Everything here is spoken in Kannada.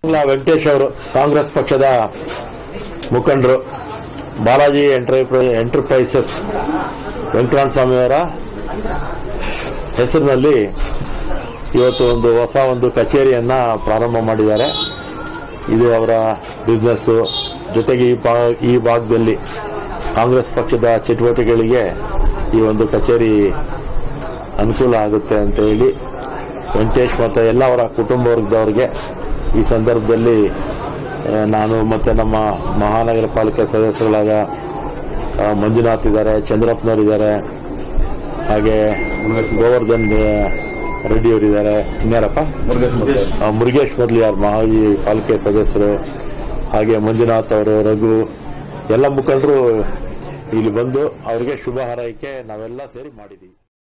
ವೆಂಕಟೇಶ್ ಅವರು ಕಾಂಗ್ರೆಸ್ ಪಕ್ಷದ ಮುಖಂಡರು ಬಾಲಾಜಿ ಎಂಟರ್ಪ್ರೈ ಎಂಟರ್ಪ್ರೈಸಸ್ ವೆಂಕಟರಾಮ ಸ್ವಾಮಿಯವರ ಹೆಸರಿನಲ್ಲಿ ಇವತ್ತು ಒಂದು ಹೊಸ ಒಂದು ಕಚೇರಿಯನ್ನ ಪ್ರಾರಂಭ ಮಾಡಿದ್ದಾರೆ ಇದು ಅವರ ಬಿಸ್ನೆಸ್ಸು ಜೊತೆಗೆ ಈ ಭಾ ಈ ಭಾಗದಲ್ಲಿ ಕಾಂಗ್ರೆಸ್ ಪಕ್ಷದ ಚಟುವಟಿಕೆಗಳಿಗೆ ಈ ಒಂದು ಕಚೇರಿ ಅನುಕೂಲ ಆಗುತ್ತೆ ಅಂತ ಹೇಳಿ ವೆಂಕಟೇಶ್ ಮತ್ತು ಎಲ್ಲ ಅವರ ಕುಟುಂಬ ವರ್ಗದವರಿಗೆ ಈ ಸಂದರ್ಭದಲ್ಲಿ ಆ, ನಾನು ಮತ್ತು ನಮ್ಮ ಮಹಾನಗರ ಪಾಲಿಕೆ ಸದಸ್ಯರುಗಳಾದ ಆ, ಮಂಜುನಾಥ್ ಇದ್ದಾರೆ ಚಂದ್ರಪ್ಪನವರಿದ್ದಾರೆ ಹಾಗೆ ಗೋವರ್ಧನ್ ಆ, ರೆಡ್ಡಿಯವರಿದ್ದಾರೆ ಇನ್ಯಾರಪ್ಪ ಆ, ಮುರುಗೇಶ್ ಮೊದಲಿಯಾರ್ ಮಾಜಿ ಪಾಲಿಕೆ ಸದಸ್ಯರು ಹಾಗೆ ಮಂಜುನಾಥ್ ಅವರು ರಘು ಎಲ್ಲ ಮುಖಂಡರು ಇಲ್ಲಿ ಬಂದು ಅವರಿಗೆ ಶುಭ ಹಾರೈಕೆ ನಾವೆಲ್ಲ ಸೇರಿ ಮಾಡಿದ್ದೀವಿ